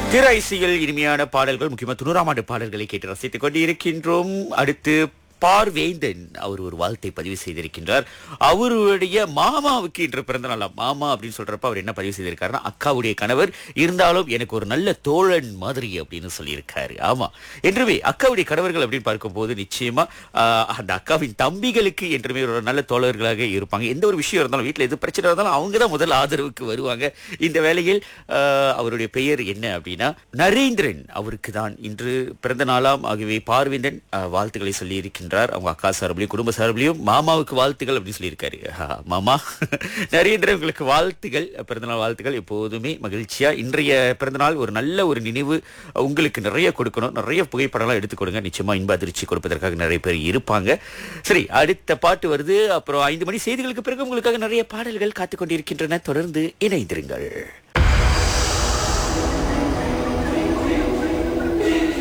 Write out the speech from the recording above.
திரு ஐசியில் இனிமையான பாடல்கள் முக்கியமா தொண்ணூறாம் ஆண்டு பாடல்களை கேட்டு ரசித்துக் கொண்டிருக்கின்றோம் அடுத்து பார்வேந்தன் அவர் ஒரு வாழ்த்தை பதிவு செய்திருக்கின்றார் அவருடைய மாமாவுக்கு இன்று பிறந்த நாளாம் மாமா அப்படின்னு சொல்றப்ப அவர் என்ன பதிவு செய்திருக்காருன்னா அக்காவுடைய கணவர் இருந்தாலும் எனக்கு ஒரு நல்ல தோழன் மாதிரி அப்படின்னு சொல்லியிருக்காரு ஆமா என்றுமே அக்காவுடைய கணவர்கள் அப்படின்னு பார்க்கும்போது நிச்சயமா ஆஹ், அந்த அக்காவின் தம்பிகளுக்கு என்றுமே ஒரு நல்ல தோழர்களாக இருப்பாங்க எந்த ஒரு விஷயம் இருந்தாலும் வீட்டில் எது பிரச்சனை இருந்தாலும் அவங்க தான் முதல் ஆதரவுக்கு வருவாங்க இந்த வேளையில் ஆஹ், அவருடைய பெயர் என்ன அப்படின்னா நரேந்திரன் அவருக்கு தான் இன்று பிறந்த நாளாம் ஆகவே பார்வேந்தன் ஆஹ், வாழ்த்துக்களை சொல்லி இருக்கின்றார் அவங்க அக்கா சார்பிலையும் குடும்ப சார்பிலையும் மாமாவுக்கு வாழ்த்துக்கள் அப்படின்னு சொல்லியிருக்காரு ஆஹ், மாமா நரேந்திரன் உங்களுக்கு வாழ்த்துகள் பிறந்தநாள் வாழ்த்துக்கள் எப்போதுமே மகிழ்ச்சியா இன்றைய பிறந்தநாள் ஒரு நல்ல ஒரு நினைவு உங்களுக்கு நிறைய கொடுக்கணும் நிறைய புகைப்படம்லாம் எடுத்து கொடுங்க நிச்சயமா இன்ப அதிர்ச்சி கொடுப்பதற்காக நிறைய பேர் இருப்பாங்க சரி அடுத்த பாட்டு வருது அப்புறம் ஐந்து மணி செய்திகளுக்கு பிறகு உங்களுக்காக நிறைய பாடல்கள் காத்துக் கொண்டிருக்கின்றன தொடர்ந்து இணைந்திருங்கள்